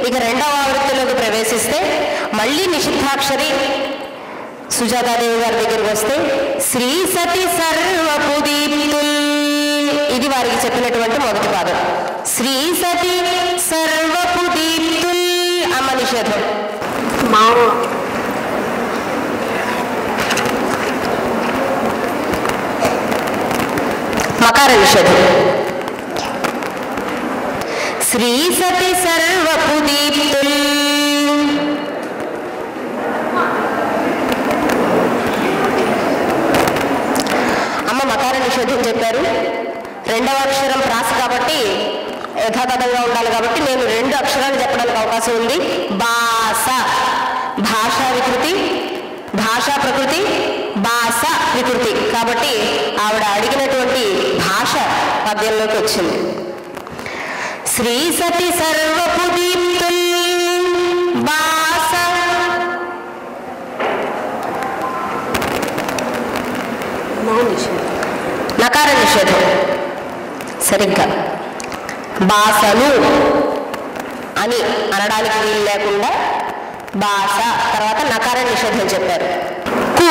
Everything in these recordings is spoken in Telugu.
ఇక రెండవ ఆవృత్తిలోకి ప్రవేశిస్తే మళ్ళీ నిషిద్ధాక్షరి సుజాతాదేవి గారి దగ్గరికి వస్తే శ్రీ సతి సర్వపుదీప్తుల్ ఇది వారికి చెప్పినటువంటి మొదటి పాదం శ్రీ సతి సర్వపుదీప్తుల్ అమ్మ నిషేధం మా మకార నిషేధం శ్రీ సతి సర్వపుదీప్తుల్ అమ్మ మకార నిషేధం చెప్పారు రెండవ అక్షరం ప్రాస కాబట్టి యథాతథంగా ఉండాలి కాబట్టి నేను రెండు అక్షరాలు చెప్పడానికి అవకాశం ఉంది బాస భాషా వికృతి భాషా ప్రకృతి భాష వికృతి కాబట్టి ఆవిడ అడిగినటువంటి భాష పద్యంలోకి వచ్చింది శ్రీ సతి సర్వపుదీప్తుల్ బాస మా నిషేధం నకార నిషేధం సరిగ్గా బాసలు అని అనడానికి వీలు లేకుండా భాష తర్వాత నకార నిషేధం చెప్పారు కు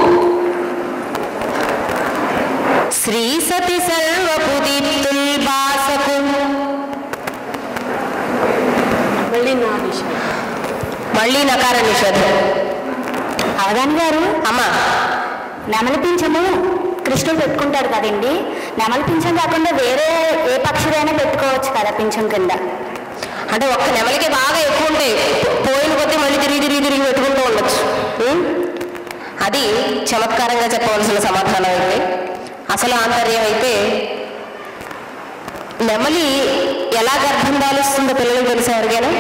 శ్రీ సతి సర్వపుదీప్తుల్ బాసకు మళ్ళీ నా నిషేధం మళ్ళీ నకార నిషేధం అవధాని గారు అమ్మా నెమలి పింఛము కృష్ణుడు పెట్టుకుంటాడు కదండి నెమలి పింఛం కాకుండా వేరే ఏ పక్షుడైనా పెట్టుకోవచ్చు కదా పింఛం కింద అంటే ఒక్క నెమలికి బాగా ఎక్కువ ఉంటాయి పోయిన కొద్దీ మళ్ళీ తిరిగి తిరిగి తిరిగి పెట్టుకుంటూ ఉండొచ్చు ఉం? అది చమత్కారంగా చెప్పవలసిన సమాధానం అయితే అసలు ఆంతర్యం అయితే నెమలి ఎలా గర్భం దాలుస్తుందో పిల్లలకు తెలిసే ఎవరికైనా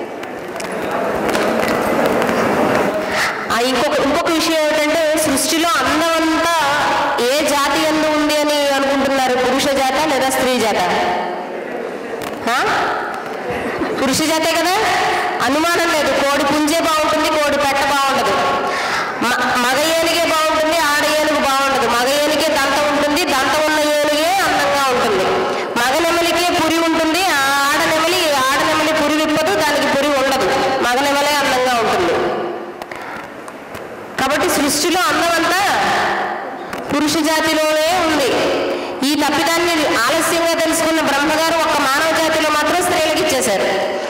ఆ ఇంకొక ఇంకొక విషయం ఏమిటంటే సృష్టిలో అందం అంతా ఏ జాతి ఎందు ఉంది అని అనుకుంటున్నారు పురుష జాత లేదా స్త్రీ జాత ఆ? పురుష జాతే కదా అనుమానం లేదు కోడి పుంజే బాగుంటుంది కోడి పెట్ట బాగుండదు మ- మగ ఏనుగే బాగుంటుంది ఆడ ఏనుగు బాగుండదు మగ ఏనుగే దంతం ఉంటుంది దంతం ఉన్న ఏనుగే అందంగా ఉంటుంది మగ నెమలికే పురి ఉంటుంది ఆ ఆడ నెమలి ఆడ నెమలి పురి విప్పదు దానికి పురి ఉండదు మగ నెమలే అందంగా ఉంటుంది కాబట్టి సృష్టిలో అందమంతా పురుష జాతిలోనే ఉంది ఈ తప్పిదాన్ని ఆలస్యంగా తెలుసుకున్న బ్రహ్మగారు ఒక్క మానవ జాతిలో మాత్రం స్త్రీలకు ఇచ్చేశారు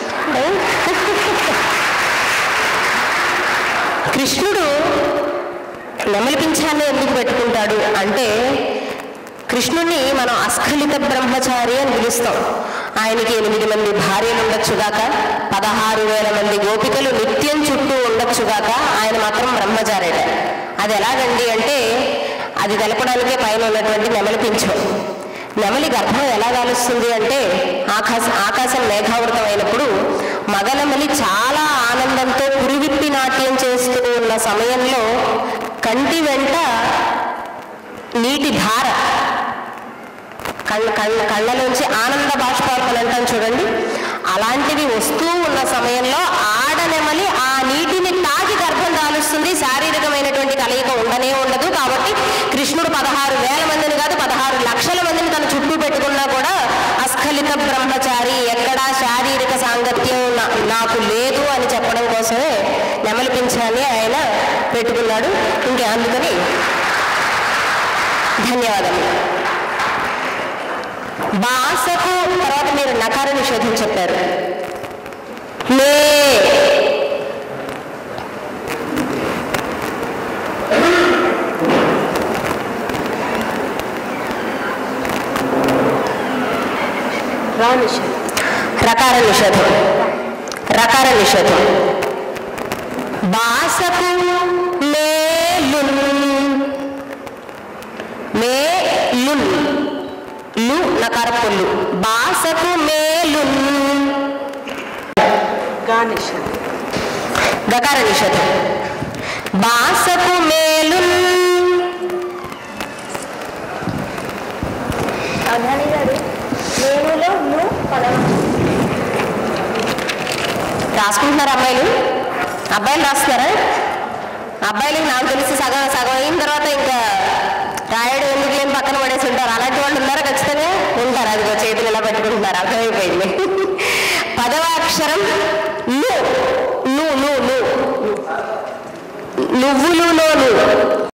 కృష్ణుడు నెమలి పింఛాన్ని ఎందుకు పెట్టుకుంటాడు అంటే కృష్ణుణ్ణి మనం అస్ఖలిత బ్రహ్మచారి అని పిలుస్తాం ఆయనకి ఎనిమిది మంది భార్యలు ఉండొచ్చుగాక పదహారు వేల మంది గోపికలు నిత్యం చుట్టూ ఉండొచ్చుగాక ఆయన మాత్రం బ్రహ్మచారిట అది ఎలాగండి అంటే అది తెలపడానికే పైన ఉన్నటువంటి నెమలి పింఛం నెమలి గర్భం ఎలా కాలుస్తుంది అంటే ఆకాశ ఆకాశం మేఘావృతం అయినప్పుడు మగ నెమలి చాలా ఆనందంతో పురివిప్పి నాట్యం చేస్తూ ఉన్న సమయంలో కంటి వెంట నీటి ధార కళ్ళ కళ్ళ కళ్ళలోంచి ఆనంద బాష్పార్పణ అంటాం చూడండి అలాంటివి వస్తూ ఉన్న సమయంలో ఆడనెమలి ఆ నీటిని తాకి గర్భం దాలుస్తుంది శారీరకమైనటువంటి కలయిక ఉండనే ఉండదు కాబట్టి కృష్ణుడు పదహారు వేల మందిని కాదు పదహారు లక్షల మందిని తన చుట్టూ పెట్టుకున్నా కూడా అస్ఖలిత బ్రహ్మచారి ఎక్కడా శారీరక సాంగత్యం నా- నాకు లేదు అని చెప్పడం కోసమే నెమలి పింఛాన్ని ఆయన పెట్టుకున్నాడు ఇంకే అందుకని ధన్యవాదములు బాసకు తర్వాత మీరు నకార నిషేధం చెప్పారు మే రా నిషేధం రకార నిషేధం రకార నిషేధం బాసకు మేలున్ మేలున్ లు నకార పొల్లు బాసకు మేలున్ గా నిషేధం గకార నిషేధం బాసకు మేలున్ అవధాని గారు నేనులో ను పదం రాసుకుంటున్నారా అమ్మాయిలు అబ్బాయిలు రాస్తున్నారా అబ్బాయిలకి నాకు తెలిసి సగం సగం అయిన తర్వాత ఇంకా రాయడం ఎందుకు లేని పక్కన పడేసి ఉంటారు అలాంటి వాళ్ళు ఉన్నారా ఖచ్చితంగా ఉంటారు అదిగో చేతులు ఇలా పెట్టుకుంటున్నారు అర్థమైపోయింది పదవ అక్షరం నువ్వులులోను